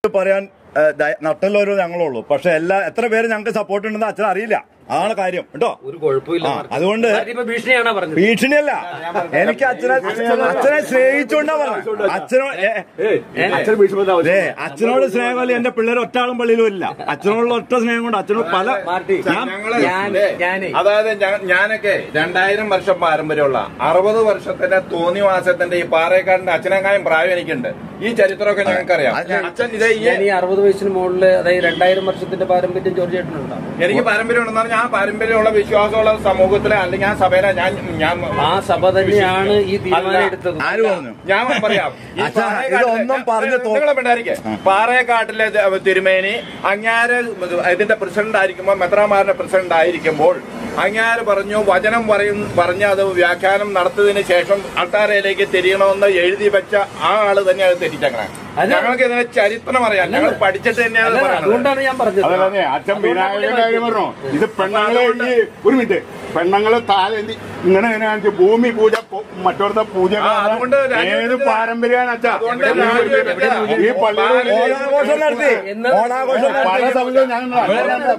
പറയാൻ ഏഹ്, ദയ- നട്ടല്ലൊരു ഞങ്ങളുള്ളൂ പക്ഷെ എല്ലാ എത്ര പേര് ഞങ്ങൾക്ക് സപ്പോർട്ട് ഉണ്ടെന്ന് അച്ഛൻ അറിയില്ല അതാണ് കാര്യം കേട്ടോ ഒരു കുഴപ്പമില്ല ആ, മാർക്ക്. അതുകൊണ്ട് കാര്യം ഇപ്പൊ ഭീഷണിയാണോ പറഞ്ഞത് ഭീഷണിയല്ല എനിക്ക് അച്ഛനെ അച്ഛനെ സ്നേഹിച്ചുകൊണ്ടാ പറഞ്ഞത് അച്ഛനോ ഏ, അച്ഛൻ ഭീഷണിപ്പെടുത്താൻ ആവശ്യം ദേ, അച്ഛനോട് സ്നേഹമല്ല എന്റെ പിള്ളേർ ഒറ്റാളും പള്ളിയിലും ഇല്ല അച്ഛനോടുള്ള ഒറ്റ സ്നേഹം കൊണ്ട് അച്ഛനോട് പല മാർട്ടി ഞാൻ- ഞങ്ങള് ഞാൻ- ദേ, ഞാനേ. അതായത് ഞ- ഞാനൊക്കെ രണ്ടായിരം വർഷം പാരമ്പര്യമുള്ള അറുപത് വർഷത്തിന്റെ തോന്നിവാസത്തിന്റെ ഈ പാറേക്കാടിന്റെ അച്ഛനെക്കായും പ്രായം എനിക്കുണ്ട് ഈ ചരിത്രമൊക്കെ ഞങ്ങൾക്കറിയാം അത് ഞാൻ- അച്ഛൻ ഇതേ ഈ ഞാൻ ഈ അറുപത് വയസ്സിന് മുകളില് അതായത് രണ്ടായിരം വർഷത്തിന്റെ പാരമ്പര്യം ജോർജ് ചേട്ടനുണ്ടോ എനിക്ക് പാരമ്പര്യം ഉണ്ടെന്ന് പറഞ്ഞാൽ ആ പാരമ്പര്യമുള്ള വിശ്വാസമുള്ള സമൂഹത്തിലെ അല്ലെങ്കിൽ ആ സഭയിലെ ഞാൻ ഞാൻ ആ സഭ തന്നെയാണ് ഈ തീരുമാനം അല്ല. എടുത്തത് ആര് പറഞ്ഞു ഞാൻ പറയാം ഈ അച്ഛാ, പാറേക്കാട്ടിലെ- ഇതൊന്നും പറഞ്ഞ് തോ- നിങ്ങളെ മിണ്ടാതിരിക്കെ. പാറേക്കാട്ടിലെ ദ- തിരുമേനി അങ്ങാര് ഇതിന്റെ പ്രസിഡന്റ് ആയിരിക്കുമ്പോൾ മെത്രാമാരുടെ പ്രസിഡന്റ് ആയിരിക്കുമ്പോൾ അങ്ങാര് പറഞ്ഞു വചനം പറയും പറഞ്ഞ് അത് വ്യാഖ്യാനം നടത്തിയതിനു ശേഷം അൾത്താരയിലേക്ക് തിരിയണമെന്ന് എഴുതി വെച്ച ആ ആള് തന്നെ അത് തെറ്റിച്ചങ്ങനെ അത് ഞങ്ങൾക്ക് ഇതിനെ ചരിത്രം അറിയാം ഞങ്ങൾ പഠിച്ചിട്ട് തന്നെയാണ് അല്ല, പറയുന്നത് അതുകൊണ്ടാണ് ഞാൻ പറഞ്ഞത് അതല്ലേ അച്ഛൻ വിനായകന്റെ കാര്യം പറഞ്ഞു ഇത് പെണ്ണുങ്ങളെ ഈ ഒരു മിനിറ്റ് പെണ്ണുങ്ങളെ താഴെ എന്തി ഇങ്ങനെ ഇങ്ങനെ കാണിച്ച് ഭൂമി പൂജ പൊ- മറ്റോടത്തെ പൂജ ആ, അതുകൊണ്ട് രാജ്യത്തിന്റെ- ഏത് പാരമ്പര്യമാണ് അച്ഛാ അതുകൊണ്ട് ഈ രാജ്യത്തിന്റെ- പള്ളിയിൽ ഓണാഘോഷം നടത്തി എന്ന് ഓണാഘോഷം പല നടത്തി സ്ഥലങ്ങളിലും ഞാൻ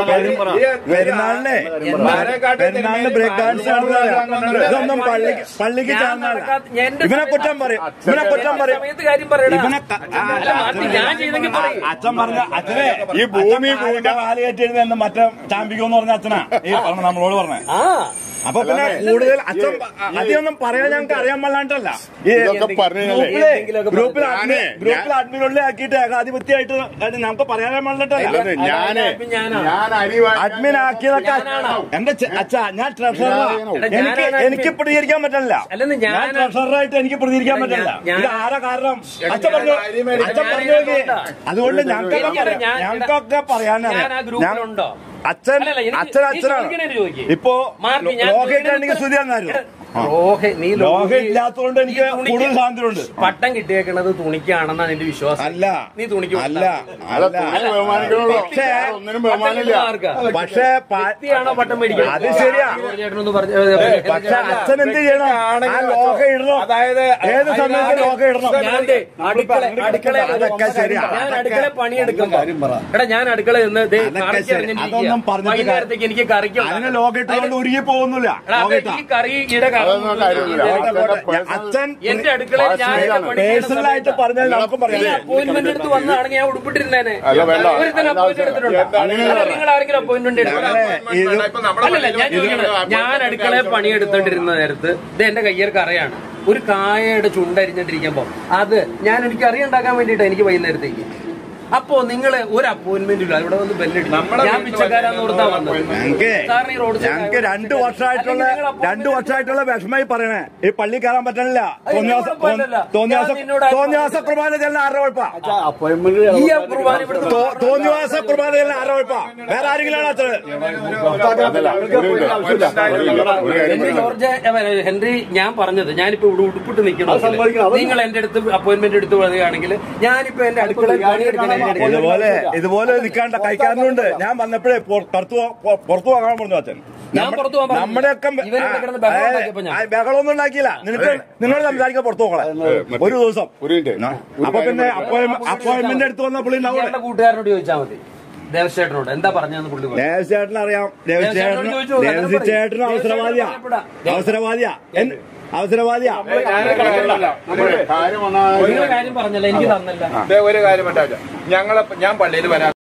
പെരുന്നാളിനെ പെരുന്നാളിന് ബ്രേക്ക് ഡാൻസ് നടന്നതാണ് ഇതൊന്നും പള്ളിക്ക് പള്ളിക്ക് ഞാൻ ചേർന്നതല്ല നടക്കാത്ത- ഞാൻ എന്റെ ഇവനെ സമയത്ത് കുറ്റം പറയും ഇവനെ കുറ്റം പറയും സമയത്ത് കാര്യം പറയടാ. ഇവനെ ക- ആ, അല്ല, മാറ്റി ഞാൻ ചെയ്തെങ്കിൽ പറയും. അച്ഛൻ പറഞ്ഞ അച്ഛനെ ഈ ഭൂമി പൂജ കാല് കയറ്റിയിരുന്ന മറ്റേ ചാമ്പിക്കുമെന്ന് പറഞ്ഞ അച്ഛനാ ഈ പറഞ്ഞ നമ്മളോട് പറഞ്ഞേ ആ അപ്പൊ പിന്നെ കൂടുതൽ അച്ഛൻ അധികമൊന്നും പറയാൻ ഞങ്ങൾക്ക് അറിയാൻ പാടില്ലാണ്ടല്ല ഈ ഇതൊക്കെ പറഞ്ഞു ഗ്രൂപ്പിലെ എന്തെങ്കിലുമൊക്കെ ഗ്രൂപ്പിൽ ഞാനേ, അഡ്മിൻ ഗ്രൂപ്പിൽ അഡ്മിനുള്ളിൽ ആക്കിയിട്ട് ഏകാധിപത്യമായിട്ട് അത് നമുക്ക് പറയാൻ പാടില്ലട്ടല്ല അല്ലാതെ ഞാന് അപ്പൊ ഞാനാ. ഞാൻ അരി വാ- അഡ്മിൻ ആക്കിയതൊക്കെ ഞാനാണോ? എന്റെ ചെ- അച്ഛാ ഞാൻ ട്രഷററാ ഞാനാണോ? എനിക്ക് ഞാനാണ് എനിക്ക് admin. പ്രതികരിക്കാൻ പറ്റില്ല അല്ലെന്ന് ഞാൻ ഞാൻ- ട്രഷററായിട്ട് എനിക്ക് പ്രതികരിക്കാൻ അല്ല, പറ്റില്ല ഞാൻ- ഇത് ആരാ കാരണം അച്ഛൻ പറഞ്ഞു അച്ഛൻ ഞാൻ പറഞ്ഞു നോക്കി ഇതിനകത്തുണ്ടാ. അതുകൊണ്ട് ഞങ്ങൾക്കൊക്കെ എനിക്കറിയാം, പറയാം ഞാൻ- ഞങ്ങൾക്കൊക്കെ പറയാനറിയാം ഞാൻ ആ ഗ്രൂപ്പിലുണ്ടോ? അച്ഛൻ അല്ലല്ല, എനിക്ക് അച്ഛൻ നീ അച്ഛനാണ് ചോദിക്കണേ ചോദിക്ക്. ഇപ്പോ മാർട്ടി, ഞാൻ ലോകേട്ടാണെങ്കിൽ ചോദിക്കുന്നത് സ്തുതി തന്നായിരുന്നു ലോഹ നീ ലോഹ ലോഹി- ഇല്ലാത്തതുകൊണ്ട് എനിക്ക് ഈ തുണിക്ക് കൂടുതൽ സ്വാതന്ത്ര്യമുണ്ട് പട്ടം കിട്ടിയേക്കണത് തുണിക്കാണെന്നാ നിന്റെ വിശ്വാസം അല്ല നീ തുണിക്ക് അല്ല അല്ല, അല്ല തുണി ബഹുമാനിക്കണമല്ലോ. പക്ഷേ ഒന്നിനും ബഹുമാനമില്ല പക്ഷേ പ- വ്യക്തിയാണോ പട്ടം മേടിക്കുന്നത് അത് ശരിയാ. ചേട്ടനൊന്ന് പറഞ്ഞു പക്ഷെ അച്ഛൻ എന്ത് ചെയ്യണം ആ ലോഹ ഇടണം അതായത് ഏത് സമയത്ത് ലോഹ ഇടണം ഞാൻ ദേ അടുക്കള അടുക്കള അതൊക്കെ ശരിയാ. ഞാൻ അടുക്കള പണിയെടുക്കുമ്പോ എടാ ഞാൻ അടുക്കള നിന്ന് ദേ അതൊക്കെ കറിക്ക് ശരി. എറിഞ്ഞിരിക്കുക. അതൊന്നും പറഞ്ഞിട്ട് വൈകുന്നേരത്തേക്ക് എനിക്ക് കറിക്ക് അതിന് ലോക ഇട്ടുകൊണ്ട് ഉരുകി പോകുന്നില്ല എടാ, അത് ലോക ഈ കറിയുടെ കറി അതൊന്നും കാര്യമില്ല. അച്ഛൻ എന്റെ അടുക്കളയിൽ ഞാൻ പേഴ്സണലായിട്ട് പണി ചെയ്യുന്ന പേഴ്സണൽ ആയിട്ട് സമയത്ത് പറഞ്ഞാൽ നമുക്കും പറയാം അപ്പോയിന്റ്മെന്റ് എടുത്ത് വന്നതാണെങ്കിൽ ഞാൻ ഉടുപ്പിട്ടിരുന്നേനെ അല്ല, വേണ്ട. ഒരുത്തൻ അപ്പോയിന്റ് എടുത്തിട്ടുണ്ടോ അങ്ങനെ അല്ല, നിങ്ങൾ ആരെങ്കിലും അപ്പോയിന്റ്മെന്റ് എടുത്തിട്ടുണ്ടോ ഞങ്ങളെ ഇത് അല്ലല്ല ഞാൻ ചോദിക്കണത് ഞാൻ അടുക്കളയിൽ പണിയെടുത്തോണ്ടിരുന്ന നേരത്ത് ഇത് എന്റെ കയ്യർ കറയാണ് ഒരു കായയുടെ ചുണ്ടരിഞ്ഞിട്ടിരിക്കുമ്പോ അത് ഞാൻ എനിക്ക് കറി ഉണ്ടാക്കാൻ വേണ്ടിട്ടാ എനിക്ക് വൈകുന്നേരത്തേക്ക് അപ്പോ നിങ്ങള് ഒരു അപ്പോയിന്റ്മെന്റ് ഇല്ല ഇവിടെ വന്ന് ബെല്ലടിച്ചു നമ്മുടെ ഞാൻ വീട്ടിൽ പിച്ചക്കാരാന്ന് ഓർത്താ വന്നത് ഞങ്ങക്ക് സാറിന് ഈ റോഡ് സൈഡ് ഞങ്ങക്ക് രണ്ടു വർഷമായിട്ടുള്ള അല്ലെങ്കിൽ നിങ്ങൾ appointment രണ്ടു വർഷമായിട്ടുള്ള വിഷമായി പറയണേ ഈ പള്ളി കയറാൻ പറ്റണില്ല അത് തോന്നിയാസ എനിക്ക് കുഴപ്പമില്ലല്ലോ. തോന്നിയാസ ഞാൻ നിന്നോട് തോന്നിയാസ കുർബാന ചെല്ലാൻ ആരുടെ കുഴപ്പാ ഈ കുർബാന ഇവിടുത്തെ തോ- തോന്നിവാസ കുർബാന ചെല്ലാൻ ആരുടെ കുഴപ്പാ വേറെ ആരെങ്കിലും ആണ് അച്ഛന് അതല്ല, ഒരു മിനിറ്റ്. ആവശ്യമില്ല. ഒരു മിനിറ്റ്. ഒരു കാര്യം ഹെൻറി പറയാം. ജോർജ് ഏ, ഹെൻറി ഞാൻ പറഞ്ഞത് ഞാനിപ്പോ ഇവിടെ ഉടുപ്പിട്ട് നിൽക്കുന്നു നിങ്ങൾ എന്റെ അടുത്ത് അപ്പോയിന്റ്മെന്റ് എടുത്ത് പറയുകയാണെങ്കിൽ ഞാനിപ്പോ എന്റെ അടുക്കളയിൽ പണിയെടുക്കണേ ഇതുപോലെ ഇതുപോലെ നിൽക്കാണ്ട കൈക്കാരനുണ്ട് ഞാൻ വന്നപ്പോഴേ പുറ- പുറത്തു പോ- പോ- പുറത്തു പോകാൻ പറഞ്ഞു അച്ഛൻ ഞാൻ നമ്മ- പുറത്തു പോകാൻ പറഞ്ഞു. നമ്മുടെയൊക്കെ ഇവൻ ഇവിടെ കിടന്ന് ബഹളം ഉണ്ടാക്കിയപ്പോ ഞാൻ. ആ, ബഹളമൊന്നും ഉണ്ടാക്കിയില്ല നിനക്ക് നിന്നോട് സംസാരിക്കാൻ പുറത്തു പോകളെ ഒരു ദിവസം ഒരു മിനിറ്റ്. ന- ഒരു അപ്പൊ കാര്യം പിന്നെ പറയാം. അപ്പോയിന്റ്മെന്റ് എടുത്ത് വന്നപ്പോൾ ഉണ്ടാവും ഇയാളുടെ കൂട്ടുകാരനോട് ചോദിച്ചാൽ മതി ദേവസ്വേട്ടനോട് എന്താ പറഞ്ഞതെന്ന് പുള്ളി പറഞ്ഞു ദേവസ്വേട്ടൻ അറിയാം ദേവസ്വേട്ടനോട് ദേവസ്വേട്ടൻ ചോദിച്ചോ, അതാണ് ദേവസ്വേട്ടൻ പറയും. അവസരവാദിയാ ദേവസ്വേട്ടൻ അവസരവാദിയാ എന്ത് അവസരവാദിയാ നമ്മുടെ കാര്യം വന്നാ നിങ്ങൾ കാര്യം പറഞ്ഞല്ലോ എനിക്ക് തന്നല്ല ഒരു കാര്യം പറ്റാ ഞങ്ങളെ ഞാൻ പള്ളിയിൽ വരാൻ